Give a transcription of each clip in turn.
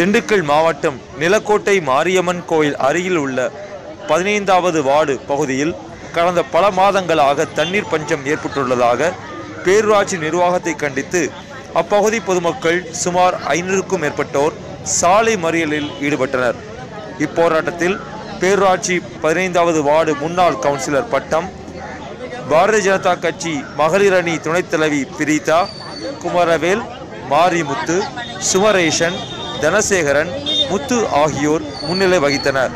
திண்டுக்கல் மாவட்டம் நிலக்கோட்டை மாரியம்மன் கோயில் அருகில் உள்ள பதினைந்தாவது வார்டு பகுதியில் கடந்த பல மாதங்களாக தண்ணீர் பஞ்சம் ஏற்பட்டுள்ளதாக பேரூராட்சி நிர்வாகத்தை கண்டித்து அப்பகுதி பொதுமக்கள் சுமார் ஐநூறுக்கும் மேற்பட்டோர் சாலை மறியலில் ஈடுபட்டனர் இப்போராட்டத்தில் பேரூராட்சி பதினைந்தாவது வார்டு முன்னாள் கவுன்சிலர் பட்டம் பாரதிய ஜனதா கட்சி மகளிர் அணி துணைத் தலைவி பிரீதா குமரவேல் மாரிமுத்து சுமரேஷன் தனசேகரன் முத்து ஆகியோர் முன்னிலை வகித்தனர்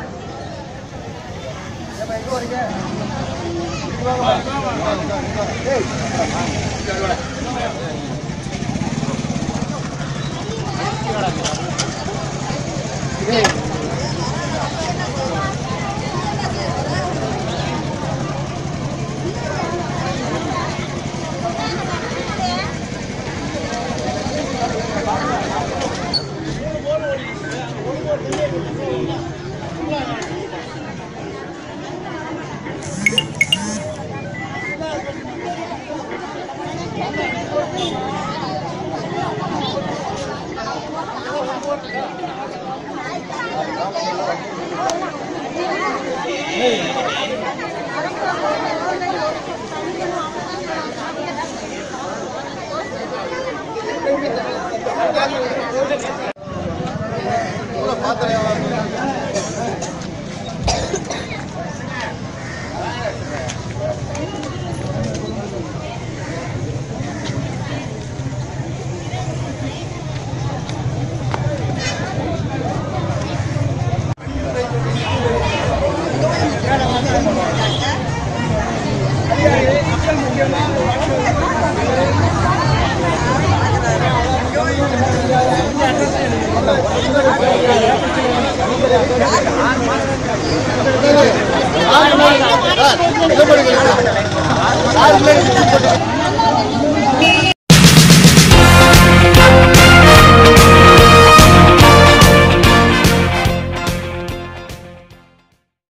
சார்